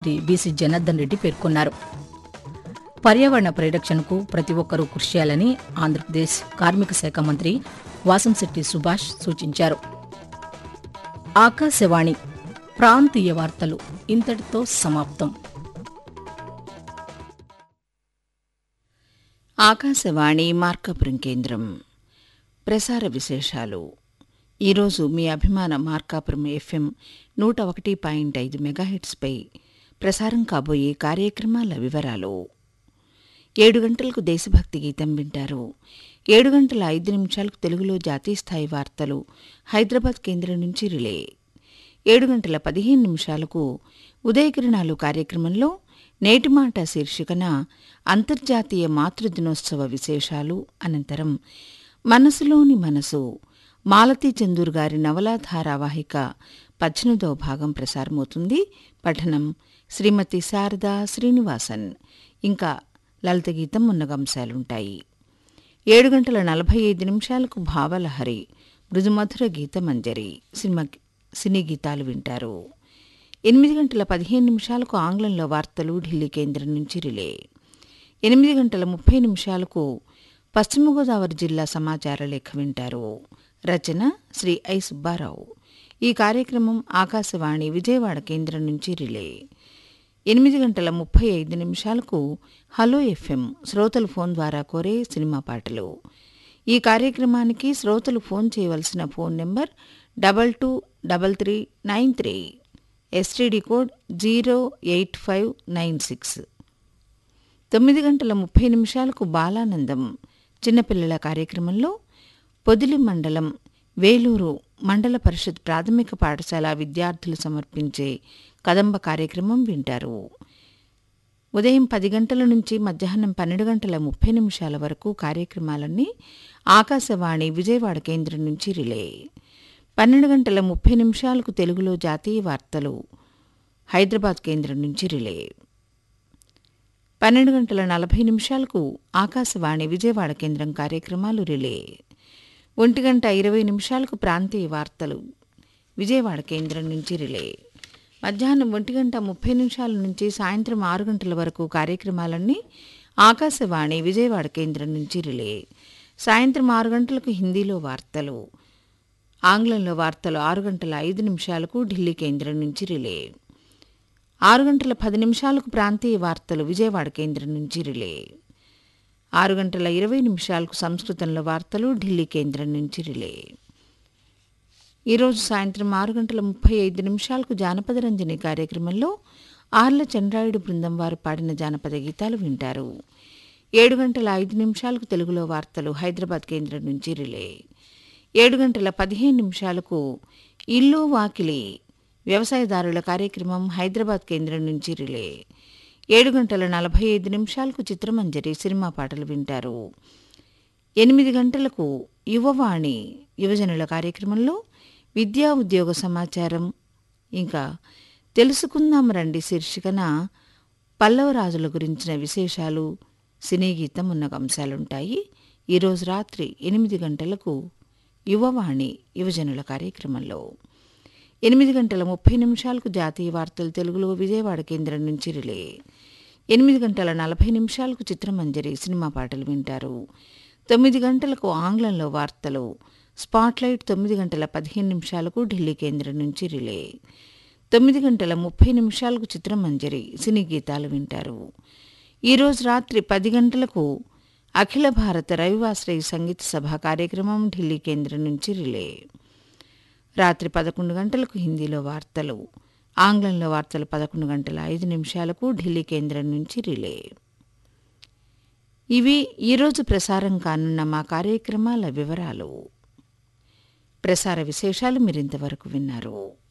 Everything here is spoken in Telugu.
మంత్రి బీసీ జనార్దన్ రెడ్డి పేర్కొన్నారు పర్యావరణ పరిరక్షణకు ప్రతి ఒక్కరూ కృషి చేయాలని ఆంధ్రప్రదేశ్ కార్మిక శాఖ మంత్రి వాసంశెట్టి సుభాష్ సూచించారు ఆకాశవాణి ప్రాంతీయ వార్తలు ఇంతటితో సమాప్తం ఆకాశవాణి మార్కాపురం కేంద్రం ప్రసార విశేషాలు ఈరోజు మీ అభిమాన మార్కాపురం ఎఫ్ఎం నూట ఒకటి పాయింట్ ఐదు మెగాహెట్స్పై ప్రసారం కాబోయే కార్యక్రమాల వివరాలు ఏడు గంటలకు దేశభక్తి గీతం వింటారు ఏడు గంటల ఐదు నిమిషాలకు తెలుగులో జాతీయ స్థాయి వార్తలు హైదరాబాద్ కేంద్రం నుంచి రిలే ఏడు గంటల పదిహేను నిమిషాలకు ఉదయకిరణాలు కార్యక్రమంలో నేటి మాట శీర్షికన అంతర్జాతీయ మాతృదినోత్సవ విశేషాలు అనంతరం మనసులోని మనసు మాలతీ చందూర్ గారి నవలా ధారావాహిక పద్దెనిమిదవ భాగం ప్రసారమవుతుంది పఠనం శ్రీమతి శారదా శ్రీనివాసన్ ఇంకా లలిత గీతం మున్నగంశాలుంటాయి ఏడు గంటల నలభై ఐదు నిమిషాలకు భావలహరి మృదుమధుర గీతమంజరి సినిమా సినీ గీతాలు వింటారు ఎనిమిది గంటల పదిహేను నిమిషాలకు ఆంగ్లంలో వార్తలు ఢిల్లీ కేంద్రం నుంచి రిలే ఎనిమిది గంటల ముప్పై నిమిషాలకు పశ్చిమ గోదావరి జిల్లా సమాచార లేఖ వింటారు రచన శ్రీ ఐ సుబ్బారావు ఈ కార్యక్రమం ఆకాశవాణి విజయవాడ కేంద్రం నుంచి రిలే ఎనిమిది గంటల ముప్పై ఐదు నిమిషాలకు హలో ఎఫ్ఎం శ్రోతలు ఫోన్ ద్వారా కోరే సినిమా పాటలు ఈ కార్యక్రమానికి శ్రోతలు ఫోన్ చేయవలసిన phone number double two double three nine three STD code zero eight five nine six తొమ్మిది గంటల ముప్పై నిమిషాలకు బాలానందం చిన్నపిల్లల కార్యక్రమంలో పొదిలి మండలం వేలూరు మండల పరిషత్ ప్రాథమిక పాఠశాల విద్యార్థులు సమర్పించే కదంబ కార్యక్రమం వింటారు ఉదయం పది గంటల నుంచి మధ్యాహ్నం పన్నెండు గంటల ముప్పై నిమిషాల వరకు కార్యక్రమాలన్నీ ఆకాశవాణి విజయవాడ కేంద్రం నుంచి రిలే పన్నెండు గంటల ముప్పై నిమిషాలకు తెలుగులో జాతీయ వార్తలు హైదరాబాద్ కేంద్రం నుంచి రిలే పన్నెండు గంటల నలభై నిమిషాలకు ఆకాశవాణి విజయవాడ కేంద్రం కార్యక్రమాలు రిలే ఒంటి గంట ఇరవై నిమిషాలకు ప్రాంతీయ వార్తలు విజయవాడ కేంద్రం నుంచి రిలే మధ్యాహ్నం ఒంటి గంట ముప్పై నిమిషాల నుంచి సాయంత్రం ఆరు గంటల వరకు కార్యక్రమాలన్నీ ఆకాశవాణి విజయవాడ కేంద్రం నుంచి రిలే సాయంత్రం ఆరు గంటలకు హిందీలో వార్తలు ఆంగ్లంలో వార్తలు ఆరు గంటల ఐదు నిమిషాలకు ఢిల్లీ కేంద్రం నుంచి రిలే ఆరు గంటల పది నిమిషాలకు ప్రాంతీయ వార్తలు విజయవాడ కేంద్రం నుంచి రిలే ఆరు గంటల ఇరవై నిమిషాలకు సంస్కృతంలో వార్తలు ఢిల్లీ కేంద్రం నుంచి రిలే ఈరోజు సాయంత్రం ఆరు గంటల ముప్పై ఐదు నిమిషాలకు జానపద రంజని కార్యక్రమంలో ఆర్ల చంద్రాయుడు బృందం వారు పాడిన జానపద గీతాలు వింటారు ఏడు గంటల ఐదు నిమిషాలకు తెలుగులో వార్తలు హైదరాబాద్ కేంద్రం నుంచి రిలే ఏడు గంటల పదిహేను నిమిషాలకు ఇల్లు వాకిలి వ్యవసాయదారుల కార్యక్రమం హైదరాబాద్ కేంద్రం నుంచి రిలే ఏడు గంటల నలభై ఐదు నిమిషాలకు చిత్రమంజరి సినిమా పాటలు వింటారు ఎనిమిది గంటలకు యువవాణి యువజనుల కార్యక్రమంలో విద్యా ఉద్యోగ సమాచారం ఇంకా తెలుసుకుందాం రండి శీర్షికన పల్లవరాజుల గురించిన విశేషాలు సినీ గీతం ఉన్న అంశాలుంటాయి ఈరోజు రాత్రి ఎనిమిది గంటలకు యువవాణి యువజనుల కార్యక్రమంలో ఎనిమిది గంటల ముప్పై నిమిషాలకు జాతీయ వార్తలు తెలుగులో విజయవాడ కేంద్రం నుంచి రిలే ఎనిమిది గంటల నలభై నిమిషాలకు చిత్రమంజరి సినిమా పాటలు వింటారు తొమ్మిది గంటలకు ఆంగ్లంలో వార్తలు స్పాట్లైట్ తొమ్మిది గంటల పదిహేను నిమిషాలకు ఢిల్లీ కేంద్రం నుంచి రిలే తొమ్మిది గంటల ముప్పై నిమిషాలకు చిత్రమంజరి సినీ గీతాలు వింటారు ఈరోజు రాత్రి పది గంటలకు అఖిల భారత రవివాశ్రయ సంగీత సభ కార్యక్రమం ఢిల్లీ కేంద్రం నుంచి రిలే రాత్రి పదకొండు గంటలకు హిందీలో వార్తలు ఆంగ్లంలో వార్తలు పదకొండు గంటల ఐదు నిమిషాలకు ఢిల్లీ కేంద్రం నుంచి రిలే ఇవి ఈరోజు ప్రసారం కానున్న మా కార్యక్రమాల వివరాలు ప్రసార విశేషాలు మీరింతవరకు విన్నారు